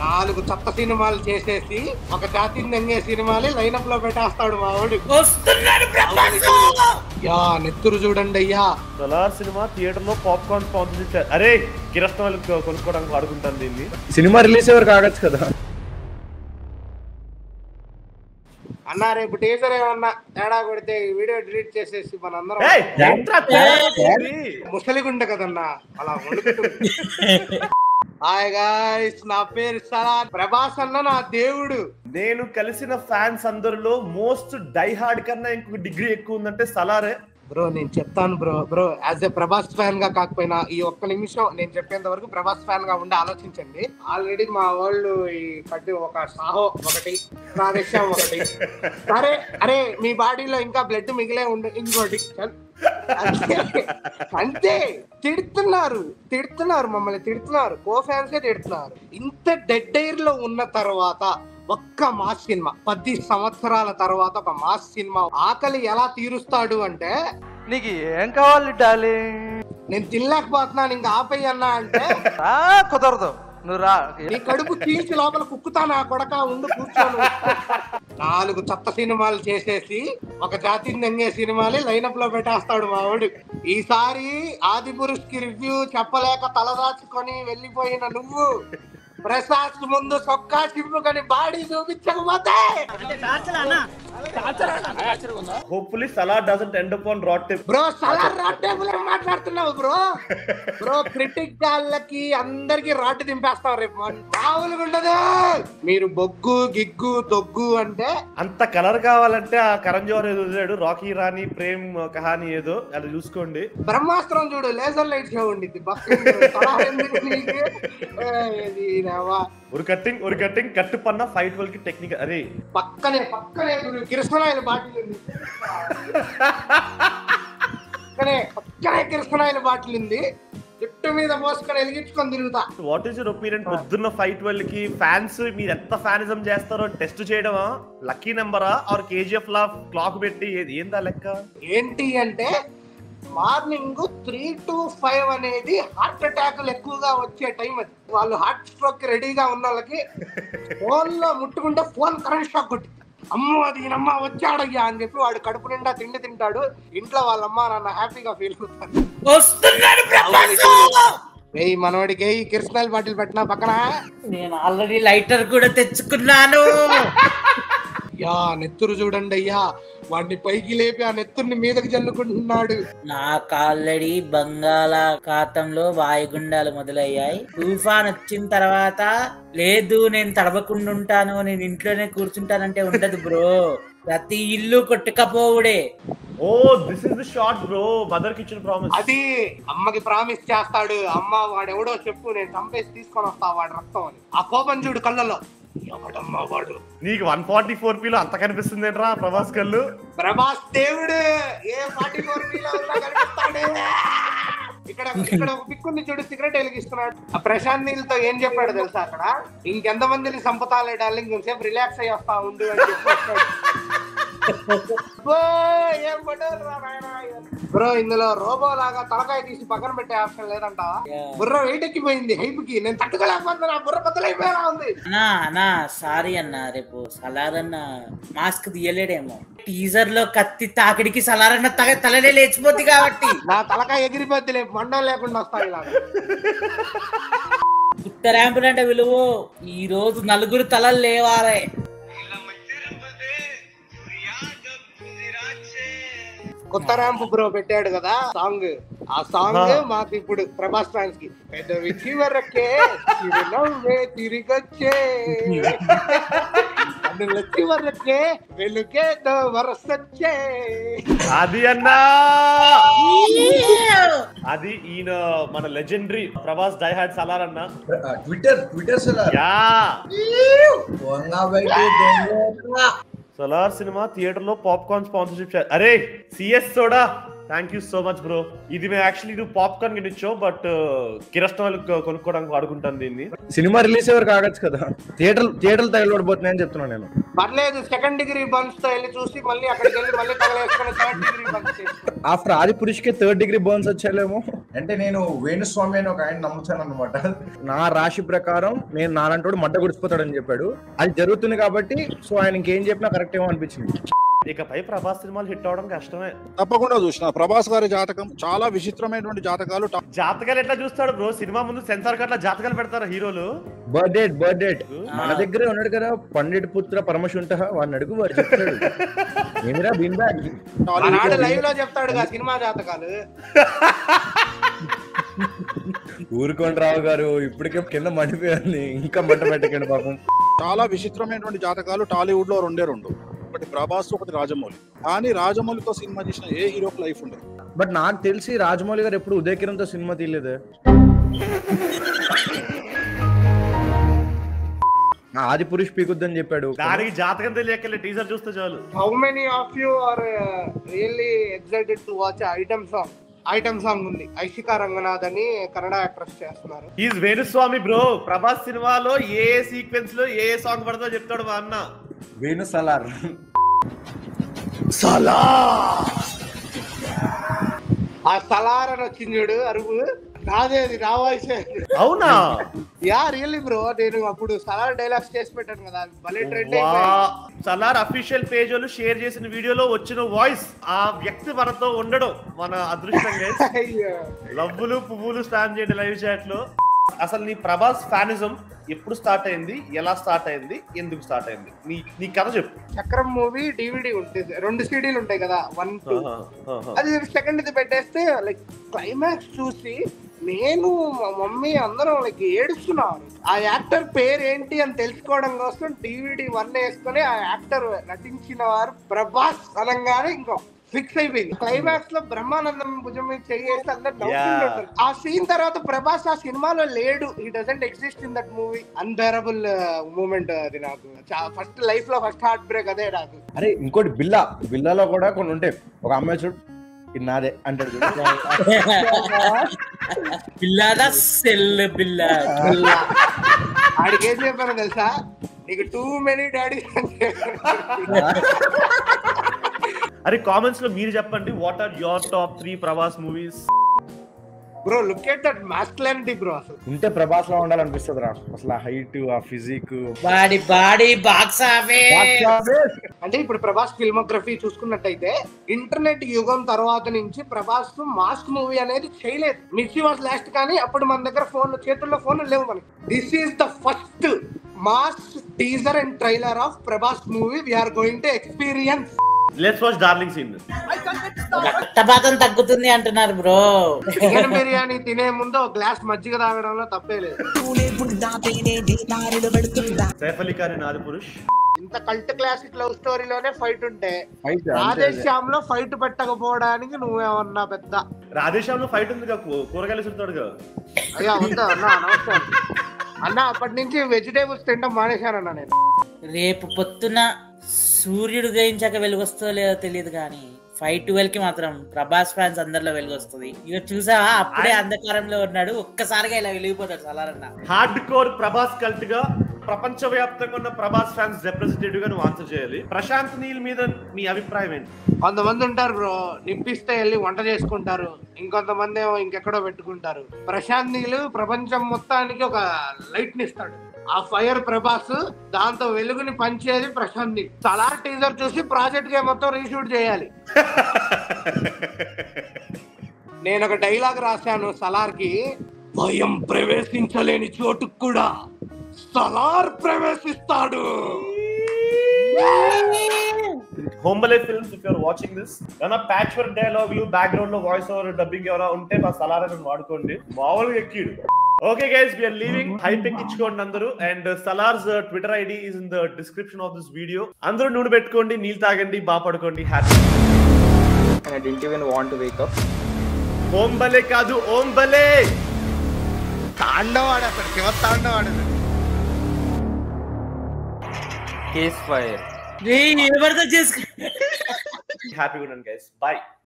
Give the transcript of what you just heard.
నాలుగు చెత్త సినిమాలు చేసేసి ఒక జాతిని దంగే సినిమాని లైనప్ లో పెట్టేస్తాడు మా వాడు యా నెత్తురు చూడండి అయ్యా సలార్ సినిమా థియేటర్ లో పాప్కార్న్ స్పాన్సర్ అరే కిరస్తం వాళ్ళకి కొనుక్కోవడానికి వాడుకుంటాను దీన్ని సినిమా రిలీజ్ ఎవరు కాగచ్చు కదా అన్నా రేపు టీచర్ ఏమన్నా తేడా కొడితే ఈ వీడియో డిలీట్ చేసేసి మనందరం ఏయ్, ఏంట్రా తేడా వచ్చింది? ముసలిగుండ కదన్నా అలా వణుకుతుంది హాయ్ గాయ్స్ నా పేరు సలా ప్రభాస్ అన్న నా దేవుడు నేను కలిసిన ఫ్యాన్స్ అందరిలో మోస్ట్ డై హార్డ్ కన్నా ఇంకొక డిగ్రీ ఎక్కువ ఉందంటే సలారే బ్రో నేను చెప్తాను bro bro as a Prabhas fan గా కాకపోయినా ఈ ఒక్క నిమిషం నేను చెప్పేంత వరకు ప్రభాస్ ఫ్యాన్ గా ఉండి ఆలోచించండి ఆల్రెడీ మా వాళ్ళు ఈ కట్టి ఒక సాహో ఒకటి ప్రాదేశ్యం ఒకటి సరే అరే మీ బాడీలో ఇంకా బ్లడ్ మిగిలే ఉండి ఇంకోటి చల్. అంతే. అంతే తిడుతున్నారు తిడుతున్నారు మమ్మల్ని తిడుతున్నారు కో ఫ్యాన్సే తిడుతున్నారు ఇంత డెడ్ ఎయిర్ లో ఉన్న తర్వాత ఒక్క మాస్ సినిమా పది సంవత్సరాల తర్వాత ఒక మాస్ సినిమా ఆకలి ఎలా తీరుస్తాడు అంటే నీకు ఏం కావాలి డాలి నేను తినలేకపోతున్నాను ఇంకా ఆపయ్యన్నా అంటే రా కుదరదు నువ్వు రా నీ కడుపు చీల్చి లోపల కుక్కుతా నా కొడక ఉండు కూర్చోను నాలుగు చెత్త సినిమాలు చేసేసి ఒక జాతిని దంగే సినిమాని లైనప్ లో పెట్టేస్తాడు మా వాడు ఈసారి ఆది పురుష్ కి రివ్యూ చెప్పలేక తలదాచుకొని వెళ్ళిపోయిన నువ్వు ప్రసాద్ ముందు సొక్కా చిప్పుకొని బాడీ చూపించకపోతే hopefully Salaar doesn't end up on rat tip bro Salaar rod table ఏం మాట్లాడుతున్నావు బ్రో బ్రో క్రిటిక్ గాళ్ళకి అందరికి రాడ్ దింపేస్తాం రేపు మామూలుగా ఉండదు మీరు బొగ్గు గిగ్గు తొగ్గు అంటే అంత కలర్ కావాలంటే ఆ కరణ్ జోహర్ ఏదో వదిలాడు రాకీ రాణి ప్రేమ్ కహాని ఏదో అది చూసుకోండి బ్రహ్మాస్త్రం చూడు లేజర్ లైట్ షో ఉండిద్ది బస్సు సలార్ ఎందుకు నీకు? ఏ, ఇది నేవా. ఒక కట్టింగ్ ఒక కట్టింగ్ కట్టు పన్న ఫైట్ వాళ్ళకి టెక్నిక్ అరే పక్కనే పక్కనే గురు కిరసనాయల బాటిల్ ఉంది పక్కనే పక్కనే కిరసనాయల బాటిల్ ఉంది జుట్టు మీద మోసుకొని వెలిగించుకొని తిరుగుతా వాట్ ఈస్ యువర్ ఒపీనియన్ పొద్దున్న ఫైట్ వాళ్ళకి ఫ్యాన్స్ మీరు ఎంత ఫ్యానిజం చేస్తారో టెస్ట్ చేయడమా లక్కీ నెంబరా ఆర్ కేజీఎఫ్ లా క్లాక్ పెట్టి ఏది ఏందా లెక్క ఏంటి అంటే మార్నింగ్ త్రీ టు ఫైవ్ అనేది హార్ట్ అటాక్లు ఎక్కువగా వచ్చే టైం అది వాళ్ళు హార్ట్ స్ట్రోక్ రెడీగా ఉన్న వాళ్ళకి ఫోన్ లో ముట్టుకుంటే ఫోన్ కరెంట్ షాక్ కొట్టి అమ్మో అది ఈయనమ్మ వచ్చాడయ్యా అని చెప్పి వాడు కడుపు నిండా తిండి తింటాడు ఇంట్లో వాళ్ళమ్మ నాన్న హ్యాపీగా ఫీల్ అవుతారు వెయ్యి మనవాడికి ఈ కిరసనాయిల్ బాటిల్ పెట్టినా పక్కన నేను ఆల్రెడీ లైటర్ కూడా తెచ్చుకున్నాను యా నెత్తురు చూడండి అయ్యా వాడిని పైకి లేపి ఆ నెత్తుర్ని మీదకి జల్లుకుంటున్నాడు నాకు ఆల్రెడీ బంగాళాఖాతంలో వాయుగుండాలు మొదలయ్యాయి తుఫాన్ వచ్చిన తర్వాత లేదు నేను తడవకుండా ఉంటాను నేను ఇంట్లోనే కూర్చుంటానంటే ఉండదు బ్రో ప్రతి ఇల్లు కొట్టుకపోవుడే oh this is the short bro mother kitchen promise అది అమ్మకి ప్రామిస్ చేస్తాడు అమ్మ వాడెవడో చెప్పు నేను చంపేసి తీసుకొని వస్తా వాడి రక్తం అని ఆ కోపం చూడు కళ్ళలో ఎవడమ్మా వాడు నీకు వన్ ఫార్టీ ఫోర్ పీలో అంత కనిపిస్తుంది ఏంట్రా ప్రభాస్ కళ్ళు ప్రభాస్ దేవుడు ఏ ఫార్టీ ఫోర్ కనిపిస్తాడు ఇక్కడ ఇక్కడ ఒక పిక్కుని చూడు సిగరెట్ వెలిగిస్తున్నాడు ఆ ప్రశాంత్ నీళ్ళతో ఏం చెప్పాడు తెలుసా అక్కడ ఇంకెంత మందిని సంపతాలే డార్లింగ్ కొంచెంసేపు రిలాక్స్ అయ్యి వస్తా ఉండు అని చెప్పి వచ్చాడు. అబ్బో, ఏం పడ్డారు రా నాయనా. బ్రో ఇందులో రోబో లాగా తలకాయ తీసి పక్కన పెట్టే ఆప్షన్ లేదంటావా బుర్ర వెయిట్ ఎక్కిపోయింది హైప్ కి నేను తట్టుకోలేకపోతున్నా బుర్ర బద్దలైపోయేలా ఉంది అన్నా అన్నా సారీ అన్న రేపు సలార్ అన్న మాస్క్ తీయలేడేమో టీజర్ లో కత్తి తాకిడికి సలార్ అన్న తగ తలనే లేచిపోద్ది కాబట్టి నా తలకాయ ఎగిరిపోద్ది లేపు మండం లేకుండా వస్తాయి ఇలా ఉత్తరాంపులు అంటే విలువ ఈ రోజు నలుగురు తలలు లేవారే కొత్త ర్యాంప్ బ్రో పెట్టాడు కదా సాంగ్ ఆ సాంగ్ మాకు ఇప్పుడు ప్రభాస్ ఫ్యాన్స్ కి పెద్దవి చివరకే చిరునవ్వే తిరిగొచ్చే అందులో చివరకే వెలుకేదో వరసొచ్చే అది అన్నా అది ఈయన మన legendary Prabhas die hard Salaar అన్న ట్విట్టర్ ట్విట్టర్ సలార్ యా వంగా బయట దొంగ. సలార్ సినిమా థియేటర్ లో పాప్కార్న్ స్పాన్సర్షిప్ అరే CS soda thank you so much bro ఇది మేము యాక్చువల్లీ నువ్వు పాప్కార్న్ కి ఇచ్చావు బట్ కిరస్ట వాళ్ళకి కొనుక్కోవడానికి వాడుకుంటాను దీన్ని సినిమా రిలీజ్ ఎవరు కాగచ్చు కదా థియేటర్ థియేటర్లు తగలబడిపోతున్నాయని చెప్తున్నాను నేను పర్లేదు సెకండ్ డిగ్రీ బన్స్ తో వెళ్ళి చూసి మళ్ళీ అక్కడికి వెళ్ళి మళ్ళీ తగలేసుకొని థర్డ్ డిగ్రీ బన్స్ చేసుకో ఆఫ్టర్ ఆది పురుషుకే థర్డ్ డిగ్రీ బర్న్స్ వచ్చాలేమో అంటే నేను వేణుస్వామి అని ఒక ఆయన నమ్ముతాను అనమాట నా రాశి ప్రకారం నేను నాలంటోడు మడ్డ గుడిచిపోతాడని చెప్పాడు అది జరుగుతుంది కాబట్టి సో ఆయన ఇంకేం చెప్పినా కరెక్ట్ ఏమో అనిపించింది ఇకపై ప్రభాస్ సినిమాలు హిట్ అవడం కష్టమే తప్పకుండా చూసిన ప్రభాస్ గారి జాతకం చాలా విచిత్రమైనటువంటి జాతకాలు ట- జాతకాలు ఎట్లా చూస్తాడు బ్రో సినిమా ముందు సెన్సార్ కట్ల జాతకాలు పెడతారు హీరోలు బర్త్డే బర్త్డే మన దగ్గరే ఉన్నాడు కదా పండిట్ పుత్ర పరమశుంఠ వాడిని అడుగు వాడు చెప్తాడు ఏమిరా బీన్ బ్యాగ్ ఆనాడు లైవ్ లో చెప్తాడు సినిమా జాతకాలు ఊరుకోండి రావు గారు ఇప్పటికే కింద మండిపోయింది ఇంకా మంట పెట్టకండి పాపం చాలా విచిత్రమైనటువంటి జాతకాలు టాలీవుడ్ లో రెండే రెండు ఒకటి ప్రభాస్ ఒకటి రాజమౌళి కానీ రాజమౌళితో సినిమా చేసిన ఏ హీరోకి లైఫ్ ఉండదు బట్ నాకు తెలిసి రాజమౌళి గారు ఎప్పుడు ఉదయకిరణ్తో సినిమా తీయలేదు ఆది పురుష్ పీకుద్దని చెప్పాడు దానికి జాతకం తెలియకలే టీజర్ చూస్తే చాలు how many of you are really excited to watch item song item song ఉంది ఐషికా రంగనాథ్ అని కన్నడ యాక్ట్రెస్ చేస్తున్నారు ఈజ్ వేణుస్వామి బ్రో ప్రభాస్ సినిమాలో ఏ ఏ సీక్వెన్స్ లో ఏ ఏ సాంగ్ పడుతుందో చెప్తాడు మా అన్న వేణు సలార్ ఆ సలార్ అని వచ్చింది చూడు అరుగు నాదే అది నా వాయిసే అవునా యా రియల్లీ బ్రో నేను అప్పుడు సలార్ డైలాగ్స్ చేసి పెట్టాను కదా అది భలే ట్రెండ్ వా సలార్ అఫీషియల్ పేజ్ వాళ్ళు షేర్ చేసిన వీడియోలో వచ్చిన వాయిస్ ఆ వ్యక్తి మనతో ఉండడం మన అదృష్టం guys. లవ్వులు పువ్వులు స్టాండ్ చేయండి లైవ్ చాట్ లో అసలు నీ ప్రభాస్ ఫ్యానిజం ఎప్పుడు స్టార్ట్ అయింది ఎలా స్టార్ట్ అయింది ఎందుకు స్టార్ట్ అయింది నీ నీ కథ చెప్పు చక్రం మూవీ డివిడి ఉంటుంది రెండు సీడీలు ఉంటాయి కదా వన్ టూ ఆహా, ఆహా. అది సెకండ్ ఇది పెట్టేస్తే లైక్ క్లైమాక్స్ చూసి నేను మా మమ్మీ అందరం లైక్ ఏడుస్తున్నాం ఆ యాక్టర్ పేరు ఏంటి అని తెలుసుకోవడం కోసం డివిడి వన్ వేసుకొని ఆ యాక్టర్ నటించిన వారు ప్రభాస్ అనగానే ఇంకో ఫిక్స్ అయిపోయింది క్లైమాక్స్ లో బ్రహ్మానందం భుజం మీద చేసి అందరు నవ్వుకుంటుంటారు ఆ సీన్ తర్వాత ప్రభాస్ ఆ సినిమాలో లేడు ఈ doesn't exist in that movie unbearable moment అది నాకు ఫస్ట్ లైఫ్ లో ఫస్ట్ హార్ట్ బ్రేక్ అదే నాకు అరే ఇంకోటి బిల్లా బిల్లాలో కూడా కొన్ని ఉంటాయి ఒక అమ్మాయి చూడు ఇది నాదే అంటాడు చూడు. పిల్లాదా సెల్ పిల్ల ఆడికి ఏం చెప్పాను తెలుసా నీకు టూ మెనీ డాడీ అరే కామెంట్స్ లో మీరు చెప్పండి what are your top three Prabhas movies bro look at that masculinity bro అసలు ఉంటే ప్రభాస్ లో ఉండాలనిపిస్తుంది రా అసలు ఆ హైట్ ఆ ఫిజిక్ బాడీ బాడీ బాక్స్ ఆఫే అంటే ఇప్పుడు ప్రభాస్ ఫిల్మోగ్రఫీ చూసుకున్నట్టయితే ఇంటర్నెట్ యుగం తర్వాత నుంచి ప్రభాస్ మాస్క్ మూవీ అనేది చేయలేదు మిర్చి వాస్ లాస్ట్ కానీ అప్పుడు మన దగ్గర ఫోన్ చేతుల్లో ఫోన్ లేవు మనకి this is the first mass teaser and trailer of Prabhas movie we're going to experience let's watch darling scene రక్తపాతం తగ్గుతుంది అంటున్నారు బ్రో చికెన్ బిర్యానీ తినే ముందు ఒక గ్లాస్ మజ్జిగ తాగడంలో తప్పే లేదు సైఫ్ అలీ ఖాన్ నాది పురుష్ ఇంత కల్ట్ క్లాసిక్ లవ్ స్టోరీలోనే ఫైట్ ఉంటే ఫైట్ రాధేష్ శ్యామ్ లో ఫైట్ పెట్టకపోవడానికి నువ్వేమన్నా పెద్ద రాధేశ్యామ్ లో ఫైట్ ఉంది కదా, కూ- కూరగాయలు సుడతాడు అయ్యా ఉందా అన్న అనవసరం అన్న అప్పటి నుంచి వెజిటేబుల్స్ తినడం మానేశానన్న నేను రేపు పొద్దున సూర్యుడు గ్రహించాక వెలుగొస్తుందో లేదో తెలియదు కానీ ఫైవ్ ట్వెల్వ్ కి మాత్రం ప్రభాస్ ఫ్యాన్స్ అందరిలో వెలుగొస్తుంది ఇక చూసా అప్పుడే అంధకారంలో ఉన్నాడు ఒక్కసారిగా ఇలా వెలిగిపోతాడు సలారన్న హార్డ్ కోర్ ప్రభాస్ కల్ట్ గా ప్రపంచ వ్యాప్తంగా ఉన్న ప్రభాస్ ఫ్యాన్స్ రిప్రజెంటేటివ్ గా నువ్వు ఆన్సర్ చేయాలి ప్రశాంత్ నీల్ మీద మీ అభిప్రాయం ఏంటి కొంతమంది ఉంటారు బ్రో నిప్పిస్తే వెళ్ళి వంట చేసుకుంటారు ఇంకొంతమంది ఏమో ఇంకెక్కడో పెట్టుకుంటారు ప్రశాంత్ నీళ్ళు ప్రపంచం మొత్తానికి ఒక లైట్ ని ఇస్తాడు ఆ ఫైర్ ప్రభాస్ దాంతో వెలుగుని పంచేది ప్రశాంత్ నీల్ సలార్ టీజర్ చూసి ప్రాజెక్ట్ గా మొత్తం రీషూట్ చేయాలి నేను ఒక డైలాగ్ రాశాను సలార్ కి భయం ప్రవేశించలేని చోటుకు కూడా సలార్ ప్రవేశిస్తాడు Hombale films if you're watching this ఏమైనా ప్యాచ్ వర్క్ డైలాగులు బ్యాక్గ్రౌండ్ లో వాయిస్ ఓవర్ డబ్బింగ్ ఎవరైనా ఉంటే మా సలారని వాడుకోండి మామూలుగా ఎక్కిడు okay guys we're leaving hype ఎక్కించుకోండి అందరూ and Salaar's Twitter ID is in the description of this video అందరూ నూనె పెట్టుకోండి నీళ్ళు తాగండి బాగా పడుకోండి happy and I didn't even want to wake up. ఓం బలే కాదు ఓం బలే తాండవాడు అసలు శివ తాండవాడు Case fire. రే ఎవరితో చేసుకు హ్యాపీ ఉండండి గైస్ బాయ్